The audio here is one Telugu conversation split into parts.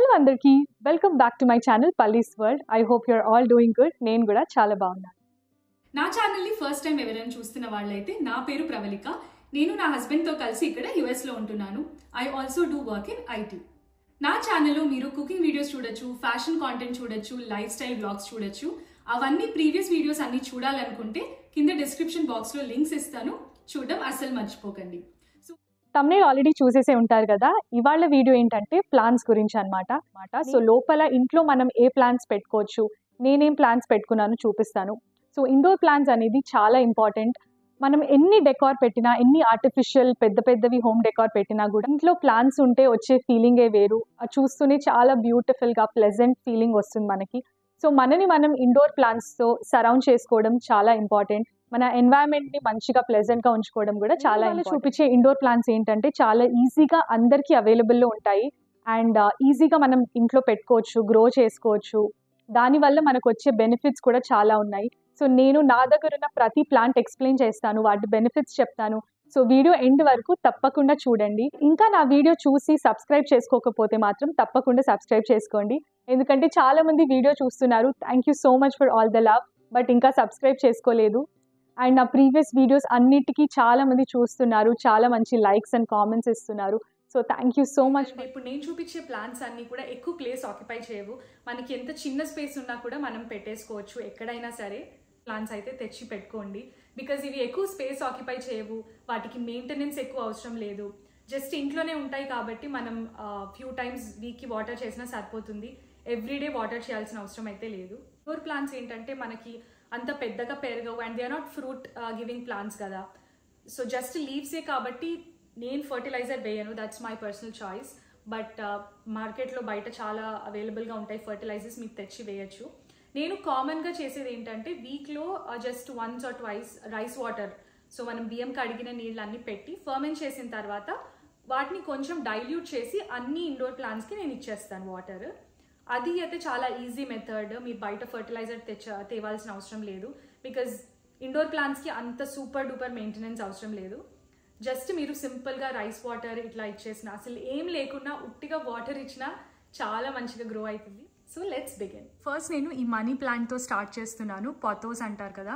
హలో అందరికీ welcome back to my channel Pallis world I hope you're all doing good నేను కూడా చాలా బాగున్నాను నా ఛానల్ని ఫస్ట్ టైం ఎవరైనా చూస్తున్న వాళ్ళైతే నా పేరు ప్రవళిక నేను నా హస్బెండ్తో కలిసి ఇక్కడ యుఎస్లో ఉంటున్నాను I also do work in IT నా ఛానల్లో మీరు కుకింగ్ వీడియోస్ చూడొచ్చు ఫ్యాషన్ కాంటెంట్ చూడొచ్చు లైఫ్ స్టైల్ బ్లాగ్స్ చూడొచ్చు అవన్నీ ప్రీవియస్ వీడియోస్ అన్ని చూడాలనుకుంటే కింద డిస్క్రిప్షన్ బాక్స్లో లింక్స్ ఇస్తాను చూడడం అస్సలు మర్చిపోకండి తమ్నేల్ ఆల్రెడీ చూసేసే ఉంటారు కదా ఇవాళ వీడియో ఏంటంటే ప్లాన్స్ గురించి అనమాట సో లోపల ఇంట్లో మనం ఏ ప్లాన్స్ పెట్టుకోవచ్చు నేనేం ప్లాన్స్ పెట్టుకున్నాను చూపిస్తాను సో ఇండోర్ ప్లాన్స్ అనేది చాలా ఇంపార్టెంట్ మనం ఎన్ని డెకార్ పెట్టినా ఎన్ని ఆర్టిఫిషియల్ పెద్ద పెద్దవి హోమ్ డెకార్ పెట్టినా కూడా ఇంట్లో ప్లాన్స్ ఉంటే వచ్చే ఫీలింగే వేరు అది చూస్తూనే చాలా బ్యూటిఫుల్గా ప్లెజెంట్ ఫీలింగ్ వస్తుంది మనకి సో మనని మనం ఇండోర్ ప్లాంట్స్తో సరౌండ్ చేసుకోవడం చాలా ఇంపార్టెంట్ మన ఎన్వైరన్మెంట్ని మంచిగా ప్లెజెంట్గా ఉంచుకోవడం కూడా చాలా చూపించే ఇండోర్ ప్లాంట్స్ ఏంటంటే చాలా ఈజీగా అందరికీ అవైలబుల్లో ఉంటాయి అండ్ ఈజీగా మనం ఇంట్లో పెట్టుకోవచ్చు గ్రో చేసుకోవచ్చు దానివల్ల మనకు వచ్చే బెనిఫిట్స్ కూడా చాలా ఉన్నాయి సో నేను నా దగ్గర ఉన్న ప్రతి ప్లాంట్ ఎక్స్ప్లెయిన్ చేస్తాను వాటి బెనిఫిట్స్ చెప్తాను సో వీడియో ఎండ్ వరకు తప్పకుండా చూడండి ఇంకా నా వీడియో చూసి సబ్స్క్రైబ్ చేసుకోకపోతే మాత్రం తప్పకుండా సబ్స్క్రైబ్ చేసుకోండి ఎందుకంటే చాలా మంది వీడియో చూస్తున్నారు thank you so much for all the love but ఇంకా సబ్స్క్రైబ్ చేసుకోలేదు అండ్ నా ప్రీవియస్ వీడియోస్ అన్నిటికీ చాలా మంది చూస్తున్నారు చాలా మంచి లైక్స్ అండ్ కామెంట్స్ ఇస్తున్నారు so thank you so much అంటే ఇప్పుడు నేను చూపించే ప్లాన్స్ అన్ని కూడా ఎక్కువ ప్లేస్ ఆక్యుపై చేయవు మనకి ఎంత చిన్న స్పేస్ ఉన్నా కూడా మనం పెట్టేసుకోవచ్చు ఎక్కడైనా సరే ప్లాన్స్ అయితే తెచ్చి పెట్టుకోండి బికాజ్ ఇవి ఎక్కువ స్పేస్ ఆక్యుపై చేయవు వాటికి మెయింటెనెన్స్ ఎక్కువ అవసరం లేదు జస్ట్ ఇంట్లోనే ఉంటాయి కాబట్టి మనం ఫ్యూ టైమ్స్ వీక్కి వాటర్ చేసినా సరిపోతుంది ఎవ్రీడే వాటర్ చేయాల్సిన అవసరం అయితే లేదు ఇండోర్ ప్లాంట్స్ ఏంటంటే మనకి అంత పెద్దగా పెరగవు and they are not fruit giving plants కదా సో జస్ట్ లీవ్సే కాబట్టి నేను ఫర్టిలైజర్ వేయను that's my personal choice but మార్కెట్లో బయట చాలా అవైలబుల్గా ఉంటాయి ఫర్టిలైజర్స్ మీకు తెచ్చి వేయచ్చు నేను కామన్గా చేసేది ఏంటంటే వీక్లో just once or twice rice water so మనం బియ్యం కడిగిన నీళ్ళన్నీ పెట్టి ఫర్మెంట్ చేసిన తర్వాత వాటిని కొంచెం డైల్యూట్ చేసి అన్ని ఇండోర్ ప్లాంట్స్కి నేను ఇచ్చేస్తాను వాటర్ అది అయితే చాలా ఈజీ మెథడ్ మీరు బయట ఫర్టిలైజర్ తెచ్చ తేవాల్సిన అవసరం లేదు బికాజ్ ఇండోర్ ప్లాంట్స్కి అంత సూపర్ డూపర్ మెయింటెనెన్స్ అవసరం లేదు జస్ట్ మీరు సింపుల్గా రైస్ వాటర్ ఇట్లా ఇచ్చేసిన అసలు ఏం లేకుండా ఉట్టిగా వాటర్ ఇచ్చినా చాలా మంచిగా గ్రో అవుతుంది సో లెట్స్ బిగిన్ ఫస్ట్ నేను ఈ మనీ ప్లాంట్తో స్టార్ట్ చేస్తున్నాను పాతోస్ అంటారు కదా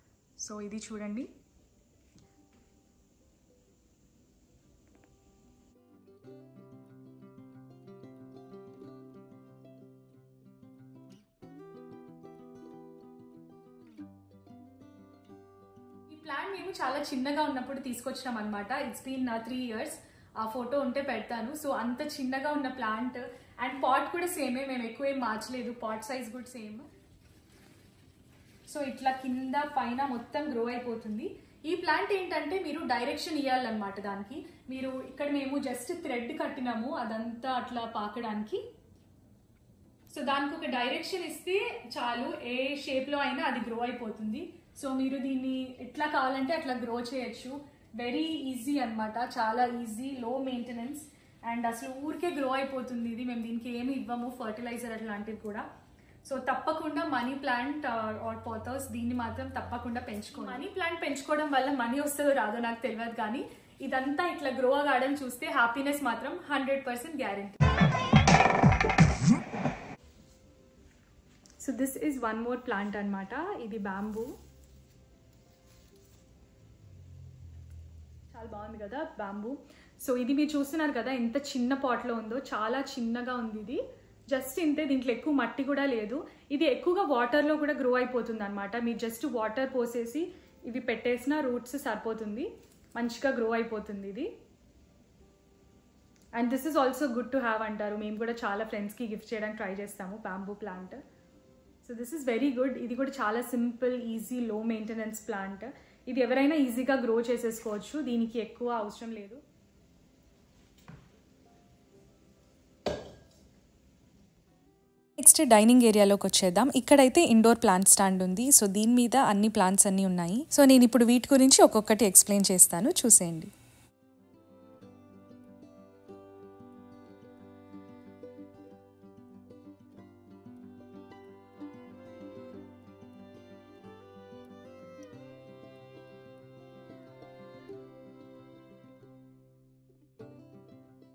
సో ఇది చూడండి ఈ ప్లాంట్ మేము చాలా చిన్నగా ఉన్నప్పుడు తీసుకొచ్చినాం అనమాట ఇట్స్ బీన్ త్రీ ఇయర్స్ ఆ ఫోటో ఉంటే పెడతాను సో అంత చిన్నగా ఉన్న ప్లాంట్ అండ్ పాట్ కూడా సేమే మేము ఎక్కువ ఏం మార్చలేదు పాట్ సైజ్ కూడా సేమ్ సో ఇట్లా కింద పైన మొత్తం గ్రో అయిపోతుంది ఈ ప్లాంట్ ఏంటంటే మీరు డైరెక్షన్ ఇవ్వాలన్నమాట దానికి మీరు ఇక్కడ మేము జస్ట్ థ్రెడ్ కట్టినాము అదంతా అట్లా పాకడానికి సో దానికి ఒక డైరెక్షన్ ఇస్తే చాలు ఏ షేప్లో అయినా అది గ్రో అయిపోతుంది సో మీరు దీన్ని ఎట్లా కావాలంటే అట్లా గ్రో చేయొచ్చు వెరీ ఈజీ అనమాట చాలా ఈజీ లో మెయింటెనెన్స్ అండ్ అసలు ఊరికే గ్రో అయిపోతుంది ఇది మేము దీనికి ఏమి ఇవ్వము ఫర్టిలైజర్ అట్లాంటివి కూడా సో తప్పకుండా మనీ ప్లాంట్ ఆర్ పోతర్స్ దీన్ని మాత్రం తప్పకుండా పెంచుకోండి మనీ ప్లాంట్ పెంచుకోవడం వల్ల మనీ వస్తుందో రాదో నాకు తెలియదు కానీ ఇదంతా ఇట్లా గ్రో కావడం చూస్తే హ్యాపీనెస్ మాత్రం hundred percent guarantee so this is one more plant అనమాట ఇది బ్యాంబూ చాలా బాగుంది కదా బ్యాంబూ సో ఇది మీరు చూస్తున్నారు కదా ఎంత చిన్న పాట్లో ఉందో చాలా చిన్నగా ఉంది ఇది జస్ట్ ఇంతే దీంట్లో ఎక్కువ మట్టి కూడా లేదు ఇది ఎక్కువగా వాటర్లో కూడా గ్రో అయిపోతుంది అనమాట మీరు జస్ట్ వాటర్ పోసేసి ఇవి పెట్టేసిన రూట్స్ సరిపోతుంది మంచిగా గ్రో అయిపోతుంది ఇది and this is also good to have అంటారు మేము కూడా చాలా ఫ్రెండ్స్కి గిఫ్ట్ చేయడానికి ట్రై చేస్తాము bamboo plant so this is very good ఇది కూడా చాలా simple easy low maintenance plant ఇది ఎవరైనా ఈజీగా గ్రో చేసేసుకోవచ్చు దీనికి ఎక్కువ అవసరం లేదు నెక్స్ట్ డైనింగ్ ఏరియాలోకి వచ్చేద్దాం ఇక్కడైతే ఇండోర్ ప్లాంట్ స్టాండ్ ఉంది సో దీని మీద అన్ని ప్లాంట్స్ అన్నీ ఉన్నాయి సో నేను ఇప్పుడు వీటి గురించి ఒక్కొక్కటి ఎక్స్ప్లెయిన్ చేస్తాను చూసేయండి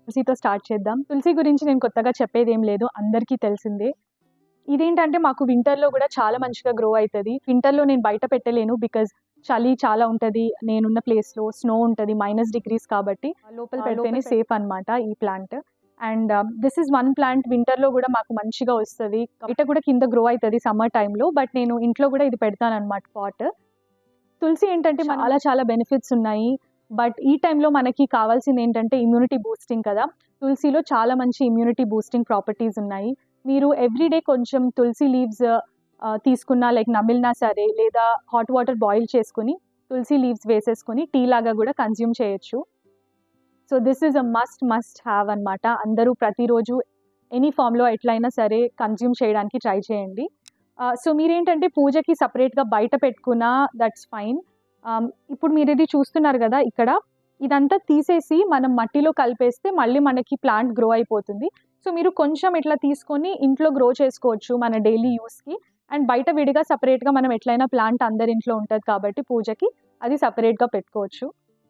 తులసితో స్టార్ట్ చేద్దాం తులసి గురించి నేను కొత్తగా చెప్పేది ఏం లేదు అందరికీ తెలిసిందే ఇదేంటంటే మాకు వింటర్లో కూడా చాలా మంచిగా గ్రో అవుతుంది వింటర్లో నేను బయట పెట్టలేను బికాజ్ చలి చాలా ఉంటుంది నేనున్న ప్లేస్లో స్నో ఉంటుంది మైనస్ డిగ్రీస్ కాబట్టి లోపల పెడితేనే సేఫ్ అన్నమాట ఈ plant and this is one plant వింటర్లో కూడా మాకు మంచిగా వస్తుంది బయట కూడా కింద గ్రో అవుతుంది సమ్మర్ టైంలో బట్ నేను ఇంట్లో కూడా ఇది పెడతాను అనమాట పాట్ తులసి ఏంటంటే చాలా చాలా బెనిఫిట్స్ ఉన్నాయి బట్ ఈ టైంలో మనకి కావాల్సింది ఏంటంటే ఇమ్యూనిటీ బూస్టింగ్ కదా తులసిలో చాలా మంచి ఇమ్యూనిటీ బూస్టింగ్ ప్రాపర్టీస్ ఉన్నాయి మీరు ఎవ్రీడే కొంచెం తులసి లీవ్స్ తీసుకున్నా లైక్ నమిలినా సరే లేదా హాట్ వాటర్ బాయిల్ చేసుకుని తులసి లీవ్స్ వేసేసుకుని టీ లాగా కూడా కన్జ్యూమ్ చేయొచ్చు so this is a must must have అనమాట అందరూ ప్రతిరోజు ఎనీ ఫామ్లో ఎట్లయినా సరే కన్జ్యూమ్ చేయడానికి ట్రై చేయండి సో మీరేంటంటే పూజకి సపరేట్గా బయట పెట్టుకున్నా దట్స్ ఫైన్ ఇప్పుడు మీరు ఇది చూస్తున్నారు కదా ఇక్కడ ఇదంతా తీసేసి మనం మట్టిలో కలిపేస్తే మళ్ళీ మనకి ప్లాంట్ గ్రో అయిపోతుంది సో మీరు కొంచెం ఇట్లా తీసుకొని ఇంట్లో గ్రో చేసుకోవచ్చు మన డైలీ యూస్కి అండ్ బయట విడిగా సపరేట్గా మనం ఎట్లయినా ప్లాంట్ అందరి ఇంట్లో ఉంటుంది కాబట్టి పూజకి అది సపరేట్గా పెట్టుకోవచ్చు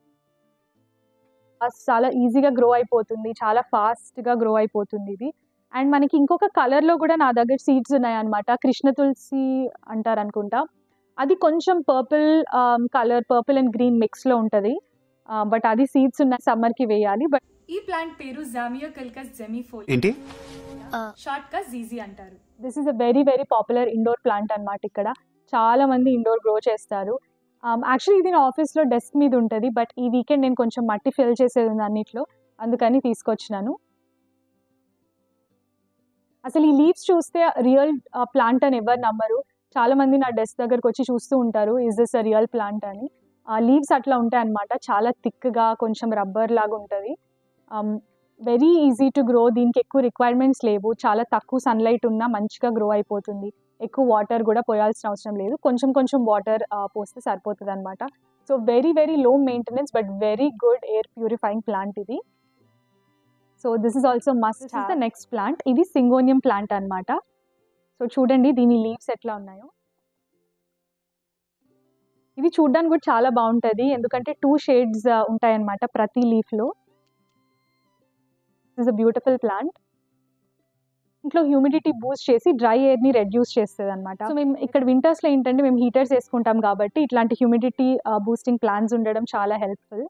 చాలా ఈజీగా గ్రో అయిపోతుంది చాలా ఫాస్ట్గా గ్రో అయిపోతుంది ఇది అండ్ మనకి ఇంకొక కలర్లో కూడా నా దగ్గర సీడ్స్ ఉన్నాయన్నమాట కృష్ణ తులసి అంటారు అనుకుంటా అది కొంచెం purple colour purple and green మిక్స్లో ఉంటుంది బట్ అది సీడ్స్ ఉన్న సమ్మర్కి వేయాలి బట్ ఈ ప్లాంట్ పేరు జామియో కల్కస్ జెమిఫోల్ ఏంటి షార్ట్ గా జీజీ అంటారు this is a very very popular indoor plant అనమాట ఇక్కడ చాలా మంది ఇండోర్ గ్రో చేస్తారు యాక్చువల్లీ ఇది నా ఆఫీస్లో డెస్క్ మీద ఉంటుంది బట్ ఈ వీకెండ్ నేను కొంచెం మట్టి ఫిల్ చేసేది ఉంది అన్నిట్లో అందుకని తీసుకొచ్చినాను అసలు ఈ లీవ్స్ చూస్తే రియల్ ప్లాంట్ అని ఎవరు నమ్మరు చాలా మంది నా డెస్క్ దగ్గరకు వచ్చి చూస్తూ ఉంటారు is this a real plant అని ఆ లీవ్స్ అట్లా ఉంటాయి అనమాట చాలా థిక్గా కొంచెం రబ్బర్ లాగా ఉంటుంది వెరీ ఈజీ టు గ్రో దీనికి ఎక్కువ రిక్వైర్మెంట్స్ లేవు చాలా తక్కువ సన్లైట్ ఉన్నా మంచిగా గ్రో అయిపోతుంది ఎక్కువ వాటర్ కూడా పోయాల్సిన అవసరం లేదు కొంచెం కొంచెం వాటర్ పోస్తే సరిపోతుంది అనమాట so very very low maintenance but very good air purifying plant ఇది so this is also must is the next plant ఇది సింగోనియం ప్లాంట్ అనమాట సో చూడండి దీని లీవ్స్ ఎట్లా ఉన్నాయో ఇది చూడడానికి కూడా చాలా బాగుంటుంది ఎందుకంటే టూ షేడ్స్ ఉంటాయన్నమాట ప్రతి లీఫ్లో ఇస్ అ బ్యూటిఫుల్ ప్లాంట్ ఇంట్లో హ్యూమిడిటీ బూస్ట్ చేసి డ్రై ఎయిర్ని రెడ్యూస్ చేస్తుంది అనమాట సో మేము ఇక్కడ వింటర్స్లో ఏంటంటే మేము హీటర్స్ వేసుకుంటాం కాబట్టి ఇట్లాంటి హ్యూమిడిటీ బూస్టింగ్ ప్లాన్స్ ఉండడం చాలా హెల్ప్ఫుల్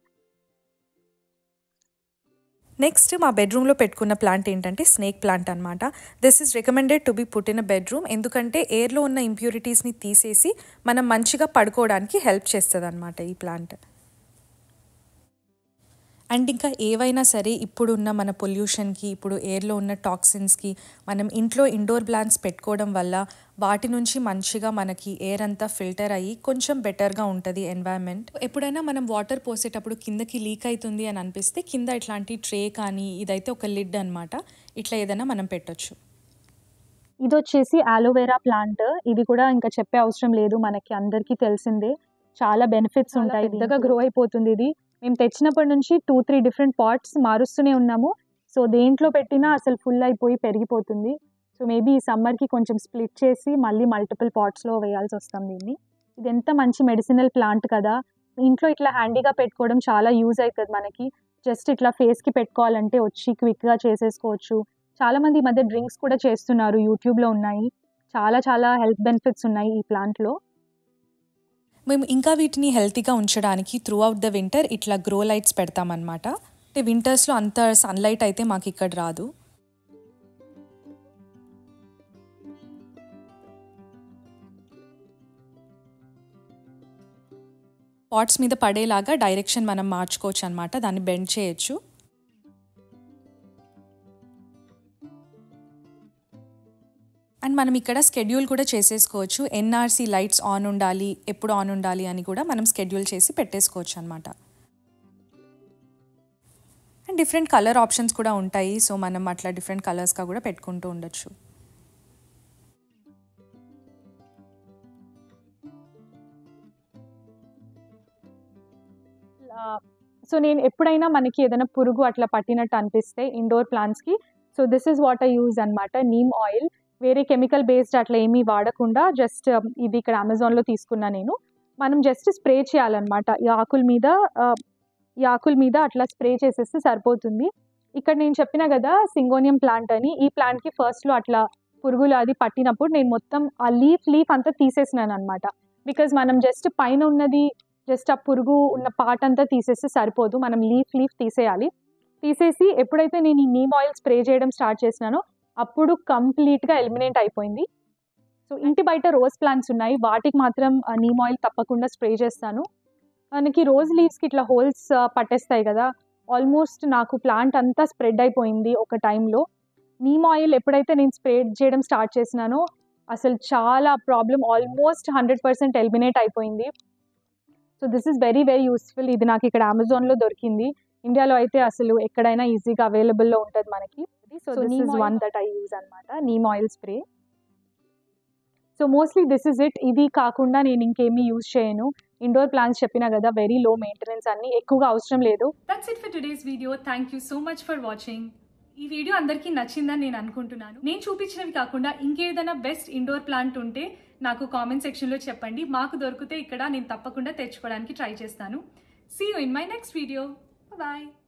నెక్స్ట్ మా బెడ్రూమ్లో పెట్టుకున్న ప్లాంట్ ఏంటంటే స్నేక్ ప్లాంట్ అనమాట this is recommended to be put in a bedroom ఎందుకంటే ఎయిర్లో ఉన్న ఇంప్యూరిటీస్ని తీసేసి మనం మంచిగా పడుకోవడానికి హెల్ప్ చేస్తుంది అనమాట ఈ ప్లాంట్ అండ్ ఇంకా ఏవైనా సరే ఇప్పుడున్న మన పొల్యూషన్కి ఇప్పుడు ఎయిర్లో ఉన్న టాక్సిన్స్కి మనం ఇంట్లో ఇండోర్ ప్లాంట్స్ పెట్టుకోవడం వల్ల వాటి నుంచి మంచిగా మనకి ఎయిర్ అంతా ఫిల్టర్ అయ్యి కొంచెం బెటర్గా ఉంటుంది ఎన్వైరన్మెంట్ ఎప్పుడైనా మనం వాటర్ పోసేటప్పుడు కిందకి లీక్ అవుతుంది అని అనిపిస్తే కింద ఇట్లాంటి ట్రే కానీ ఇదైతే ఒక లిడ్ అనమాట ఇట్లా ఏదైనా మనం పెట్టొచ్చు ఇది వచ్చేసి ఆలోవెరా ప్లాంట్ ఇది కూడా ఇంకా చెప్పే అవసరం లేదు మనకి అందరికీ తెలిసిందే చాలా బెనిఫిట్స్ ఉంటాయి పెద్దగా గ్రో అయిపోతుంది ఇది మేము తెచ్చినప్పటి నుంచి టూ త్రీ డిఫరెంట్ పాట్స్ మారుస్తూనే ఉన్నాము సో దేంట్లో పెట్టినా అసలు ఫుల్ అయిపోయి పెరిగిపోతుంది సో మేబీ ఈ సమ్మర్కి కొంచెం స్ప్లిట్ చేసి మళ్ళీ మల్టిపుల్ పాట్స్లో వేయాల్సి వస్తాం దీన్ని ఇది ఎంత మంచి మెడిసినల్ ప్లాంట్ కదా ఇంట్లో ఇట్లా హ్యాండీగా పెట్టుకోవడం చాలా యూజ్ అవుతుంది మనకి జస్ట్ ఇట్లా ఫేస్కి పెట్టుకోవాలంటే వచ్చి క్విక్గా చేసేసుకోవచ్చు చాలా మంది ఈ మధ్య డ్రింక్స్ కూడా చేస్తున్నారు యూట్యూబ్లో ఉన్నాయి చాలా చాలా హెల్త్ బెనిఫిట్స్ ఉన్నాయి ఈ ప్లాంట్లో మేము ఇంకా వీటిని హెల్తీగా ఉంచడానికి త్రూ అవుట్ ద వింటర్ ఇట్లా గ్రో లైట్స్ పెడతామన్నమాట అంటే వింటర్స్లో అంత సన్లైట్ అయితే మాకు ఇక్కడ రాదు పాట్స్ మీద పడేలాగా డైరెక్షన్ మనం మార్చుకోవచ్చు అనమాట దాన్ని బెండ్ చేయొచ్చు అండ్ మనం ఇక్కడ స్కెడ్యూల్ కూడా చేసేసుకోవచ్చు ఎన్ఆర్సీ లైట్స్ ఆన్ ఉండాలి ఎప్పుడు ఆన్ ఉండాలి అని కూడా మనం స్కెడ్యూల్ చేసి పెట్టేసుకోవచ్చు అనమాట అండ్ డిఫరెంట్ కలర్ ఆప్షన్స్ కూడా ఉంటాయి సో మనం అట్లా డిఫరెంట్ కలర్స్గా కూడా పెట్టుకుంటూ ఉండొచ్చు సో నేను ఎప్పుడైనా మనకి ఏదైనా పురుగు అట్లా పట్టినట్టు అనిపిస్తే ఇండోర్ ప్లాంట్స్కి so this is what I use అనమాట నీమ్ ఆయిల్ వేరే కెమికల్ బేస్డ్ అట్లా ఏమీ వాడకుండా జస్ట్ ఇది ఇక్కడ అమెజాన్లో తీసుకున్నా నేను మనం జస్ట్ స్ప్రే చేయాలన్నమాట ఈ ఆకుల మీద ఆ, ఈ ఆకుల మీద అట్లా స్ప్రే చేసేస్తే సరిపోతుంది ఇక్కడ నేను చెప్పిన కదా సింగోనియం ప్లాంట్ అని ఈ ప్లాంట్కి ఫస్ట్లో అట్లా పురుగులు అది పట్టినప్పుడు నేను మొత్తం ఆ లీఫ్ లీఫ్ అంతా తీసేసినాను అనమాట బికాజ్ మనం జస్ట్ పైన ఉన్నది జస్ట్ ఆ పురుగు ఉన్న పార్ట్ అంతా తీసేస్తే సరిపోదు మనం లీఫ్ లీఫ్ తీసేయాలి తీసేసి ఎప్పుడైతే నేను ఈ నీమ్ ఆయిల్ స్ప్రే చేయడం స్టార్ట్ చేసినానో అప్పుడు కంప్లీట్గా ఎలిమినేట్ అయిపోయింది సో ఇంటి బయట రోజ్ ప్లాంట్స్ ఉన్నాయి వాటికి మాత్రం నీమ్ ఆయిల్ తప్పకుండా స్ప్రే చేస్తాను మనకి రోజ్ లీవ్స్కి ఇట్లా హోల్స్ పట్టేస్తాయి కదా ఆల్మోస్ట్ నాకు ప్లాంట్ అంతా స్ప్రెడ్ అయిపోయింది ఒక టైంలో నీమ్ ఆయిల్ ఎప్పుడైతే నేను స్ప్రే చేయడం స్టార్ట్ చేసినానో అసలు చాలా problem almost hundred percent eliminate అయిపోయింది so this is very very useful ఇది నాకు ఇక్కడ అమెజాన్లో దొరికింది ఇండియాలో అయితే అసలు ఎక్కడైనా ఈజీగా అవైలబుల్లో ఉంటుంది మనకి so this is one that I use అనమాట neem oil spray so mostly this is it ఇది కాకుండా నేను ఇంకేమీ యూజ్ చేయను ఇండోర్ ప్లాంట్స్ చెప్పినా కదా వెరీ లో మెయింటెనెన్స్ అన్ని ఎక్కువగా అవసరం లేదు that's it for today's video thank you so much for watching ఈ వీడియో అందరికీ నచ్చిందని నేను అనుకుంటున్నాను నేను చూపించినవి కాకుండా ఇంకేదైనా బెస్ట్ ఇండోర్ ప్లాంట్ ఉంటే నాకు కామెంట్ సెక్షన్లో చెప్పండి మాకు దొరికితే ఇక్కడ నేను తప్పకుండా తెచ్చుకోవడానికి ట్రై చేస్తాను see you in my next video bye